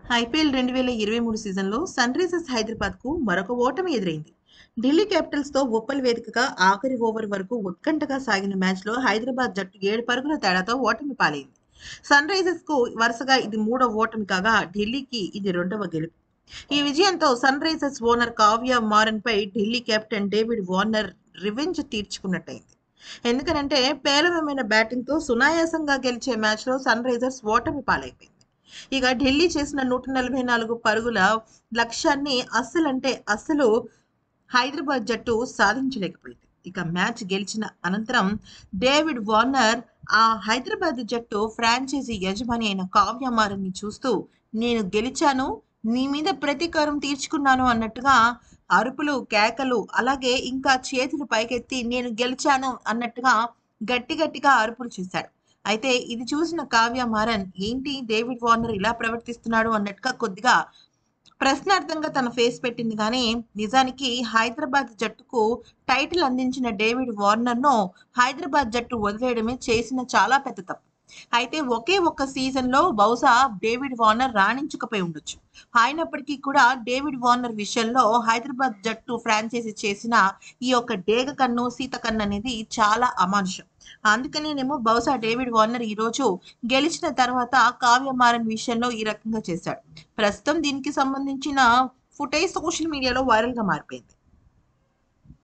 IPL రెండు వేల ఇరవై మూడు సీజన్లో సన్ రైజర్స్ హైదరాబాద్కు మరొక ఓటమి ఎదురైంది ఢిల్లీ క్యాపిటల్స్తో ఉప్పల్ వేదికగా ఆఖరి ఓవర్ వరకు ఉత్కంఠగా సాగిన మ్యాచ్లో హైదరాబాద్ జట్టు ఏడు పరుగుల తేడాతో ఓటమి పాలైంది సన్ రైజర్స్కు వరుసగా ఇది మూడవ ఓటమి కాగా ఢిల్లీకి ఇది రెండవ గెలుపు ఈ విజయంతో Sunrisers owner Kavya Maran పై Delhi captain David Warner revenge తీర్చుకున్నట్టయింది ఎందుకనంటే పేలవమైన బ్యాటింగ్తో సునాయాసంగా గెలిచే మ్యాచ్లో సన్ రైజర్స్ ఓటమి పాలైపోయింది ఇక ఢిల్లీ చేసిన నూట నలభై నాలుగు పరుగుల లక్ష్యాన్ని అస్సలంటే అస్సలు హైదరాబాద్ జట్టు సాధించలేకపోయింది ఇక మ్యాచ్ గెలిచిన అనంతరం డేవిడ్ వార్నర్ ఆ హైదరాబాద్ జట్టు ఫ్రాంచైజీ యజమాని అయిన కావ్య మారన్ని చూస్తూ నేను గెలిచాను నీ మీద ప్రతీకారం తీర్చుకున్నాను అన్నట్టుగా అరుపులు కేకలు అలాగే ఇంకా చేతులు పైకెత్తి నేను గెలిచాను అన్నట్టుగా గట్టి గట్టిగా అరుపులు చేశాడు అయితే ఇది చూసిన కావ్య మారన్ ఏంటి డేవిడ్ వార్నర్ ఇలా ప్రవర్తిస్తున్నాడు అన్నట్టుగా కొద్దిగా ప్రశ్నార్థంగా తన ఫేస్ పెట్టింది కానీ నిజానికి హైదరాబాద్ జట్టుకు టైటిల్ అందించిన డేవిడ్ వార్నర్ను హైదరాబాద్ జట్టు వదిలేయడమే చేసిన చాలా పెద్ద తప్పు అయితే ఒకే ఒక్క సీజన్లో బహుశా డేవిడ్ వార్నర్ రాణించకపోయి ఉండొచ్చు అయినప్పటికీ కూడా డేవిడ్ వార్నర్ విషయంలో హైదరాబాద్ జట్టు ఫ్రాంచైజీ చేసిన ఈ యొక్క డేగ కన్ను సీత కన్ను అనేది చాలా అమానుషం అందుకనేనేమో బహుశా డేవిడ్ వార్నర్ ఈ రోజు గెలిచిన తర్వాత కావ్య మారన్ విషయంలో ఈ రకంగా చేశాడు ప్రస్తుతం దీనికి సంబంధించిన ఫుటేజ్ సోషల్ మీడియాలో వైరల్ గా మారిపోయింది